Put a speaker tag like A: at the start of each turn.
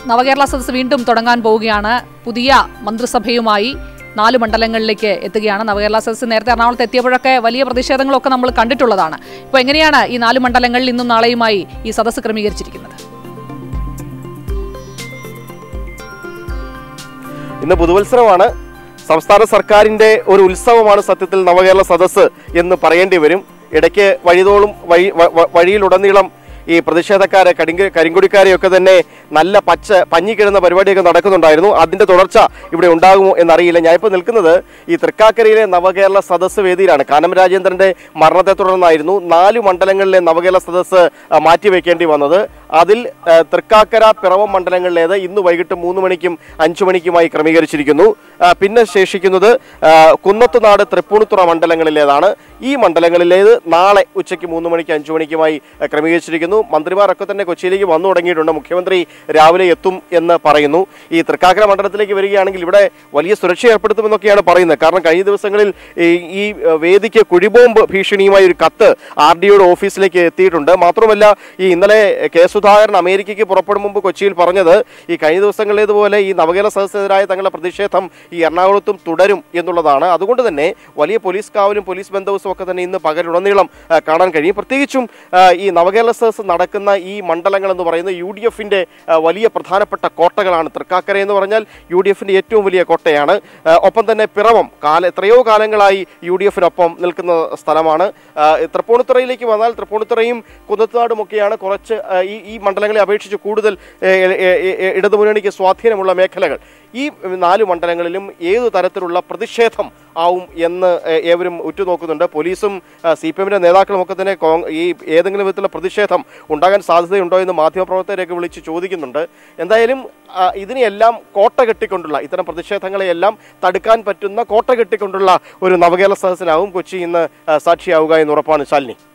A: നവകേരള സദസ്സ് വീണ്ടും തുടങ്ങാൻ പോവുകയാണ് പുതിയ മന്ത്രിസഭയുമായി നാല് മണ്ഡലങ്ങളിലേക്ക് എത്തുകയാണ് നവകേരള സദസ്സ് നേരത്തെ എറണാകുളത്ത് എത്തിയപ്പോഴൊക്കെ വലിയ പ്രതിഷേധങ്ങളൊക്കെ നമ്മൾ കണ്ടിട്ടുള്ളതാണ് ഇപ്പോൾ എങ്ങനെയാണ് ഈ നാല് മണ്ഡലങ്ങളിൽ ഇന്നും നാളെയുമായി ഈ സദസ്സ് ക്രമീകരിച്ചിരിക്കുന്നത്
B: ഇന്ന് പുതുവത്സരമാണ് സംസ്ഥാന സർക്കാരിന്റെ ഒരു ഉത്സവമാണ് സത്യത്തിൽ നവകേരള സദസ്സ് എന്ന് പറയേണ്ടി വരും ഇടയ്ക്ക് വഴിതോളും വഴി വ- വ- വഴിയിലുടനീളം ഈ പ്രതിഷേധക്കാരെ കരിങ്ക കരിങ്കൊടിക്കാരെയൊക്കെ തന്നെ നല്ല പച്ച പഞ്ഞിക്കിടുന്ന പരിപാടിയൊക്കെ നടക്കുന്നുണ്ടായിരുന്നു അതിന്റെ തുടർച്ച ഇവിടെ ഉണ്ടാകുമോ എന്നറിയില്ല ഞാനിപ്പോൾ നിൽക്കുന്നത് ഈ തൃക്കാക്കരയിലെ നവകേരള സദസ്സ് വേദിയിലാണ് കാനം രാജേന്ദ്രന്റെ മരണത്തെ തുടർന്നായിരുന്നു നാല് മണ്ഡലങ്ങളിലെ നവകേരള സദസ്സ് ആ, മാറ്റിവെക്കേണ്ടി വന്നത് അതിൽ ആ, തൃക്കാക്കര പിറവം മണ്ഡലങ്ങളിലേത് ഇന്ന് വൈകിട്ട് മൂന്ന് മണിക്കും അഞ്ചു മണിക്കുമായി ക്രമീകരിച്ചിരിക്കുന്നു ആ, പിന്നെ ശേഷിക്കുന്നത് ആ, കുന്നത്തുനാട് തൃപ്പൂണിത്തുറ മണ്ഡലങ്ങളിലേതാണ് ഈ മണ്ഡലങ്ങളിലേത് നാളെ ഉച്ചയ്ക്ക് മൂന്ന് മണിക്ക് അഞ്ചു മണിക്കുമായി ആ, ക്രമീകരിച്ചിരിക്കുന്നു മന്ത്രിമാരൊക്കെ തന്നെ കൊച്ചിയിലേക്ക് വന്നു തുടങ്ങിയിട്ടുണ്ട് മുഖ്യമന്ത്രി രാവിലെ എത്തും എന്ന് പറയുന്നു ഈ തൃക്കാക്കര മണ്ഡലത്തിലേക്ക് വരികയാണെങ്കിൽ ഇവിടെ വലിയ സുരക്ഷ ഏർപ്പെടുത്തുമെന്നൊക്കെയാണ് പറയുന്നത് കാരണം കഴിഞ്ഞ ദിവസങ്ങളിൽ ഈ ഈ വേദിക്ക് കുഴിബോംബ് ഭീഷണിയുമായി ഒരു കത്ത് ആർ ഡി ഒയുടെ ഓഫീസിലേക്ക് എത്തിയിട്ടുണ്ട് മാത്രമല്ല ഈ ഇന്നലെ കെ സുധാകരൻ അമേരിക്കയ്ക്ക് പുറപ്പെടും മുമ്പ് കൊച്ചിയിൽ പറഞ്ഞത് ഈ കഴിഞ്ഞ ദിവസങ്ങളിലേതുപോലെ ഈ നവകേരള സദസ്സിനെതിരായ തങ്ങളുടെ പ്രതിഷേധം ഈ എറണാകുളത്തും തുടരും എന്നുള്ളതാണ് അതുകൊണ്ട് തന്നെ വലിയ പോലീസ് കാവലും പോലീസ് ബന്ധവുസും ഒക്കെ തന്നെ ഇന്ന് പകലുടനീളം ആ, കാണാൻ കഴിയും പ്രത്യേകിച്ചും ആ, ഈ നവകേരള സദസ്സ് നടക്കുന്ന ഈ മണ്ഡലങ്ങൾ എന്ന് പറയുന്നത് യു ഡി എഫിന്റെ വലിയ പ്രധാനപ്പെട്ട കോട്ടകളാണ് തൃക്കാക്കര എന്ന് പറഞ്ഞാൽ യു ഡി എഫിന്റെ ഏറ്റവും വലിയ കോട്ടയാണ് ആ, ഒപ്പം തന്നെ പിറവം കാല എത്രയോ കാലങ്ങളായി യു ഡി എഫിനൊപ്പം നിൽക്കുന്ന സ്ഥലമാണ് ആ, തൃപ്പൂണിത്തുറയിലേക്ക് വന്നാൽ തൃപ്പൂണിത്തുറയും കുന്നത്തുനാടും ഒക്കെയാണ് കുറച്ച് ആ, ഈ ഈ മണ്ഡലങ്ങളെ അപേക്ഷിച്ച് കൂടുതൽ ഏ, ഏ, ഏ, ഏ, ഇടതുമുന്നണിക്ക് സ്വാധീനമുള്ള മേഖലകൾ ഈ നാല് മണ്ഡലങ്ങളിലും ഏതു തരത്തിലുള്ള പ്രതിഷേധം ആവും എന്ന് ഏ, ഏവരും ഉറ്റുനോക്കുന്നുണ്ട് പോലീസും സി പി എമ്മിന്റെ നേതാക്കളും ഒക്കെ തന്നെ കോങ്- ഈ ഏതെങ്കിലും വിധത്തിലുള്ള പ്രതിഷേധം ഉണ്ടാകാൻ സാധ്യതയുണ്ടോ എന്ന് മാധ്യമപ്രവർത്തകരെയൊക്കെ വിളിച്ച് ചോദിക്കുന്നുണ്ട് എന്തായാലും ആ, ഇതിനെയെല്ലാം കോട്ട കെട്ടിക്കൊണ്ടുള്ള ഇത്തരം പ്രതിഷേധങ്ങളെയെല്ലാം തടുക്കാൻ പറ്റുന്ന കോട്ട കെട്ടിക്കൊണ്ടുള്ള ഒരു നവകേരള സദസ്സിനാവും കൊച്ചി ഇന്ന് ആ, സാക്ഷിയാവുക എന്ന് ഉറപ്പാണ് ശാലിനി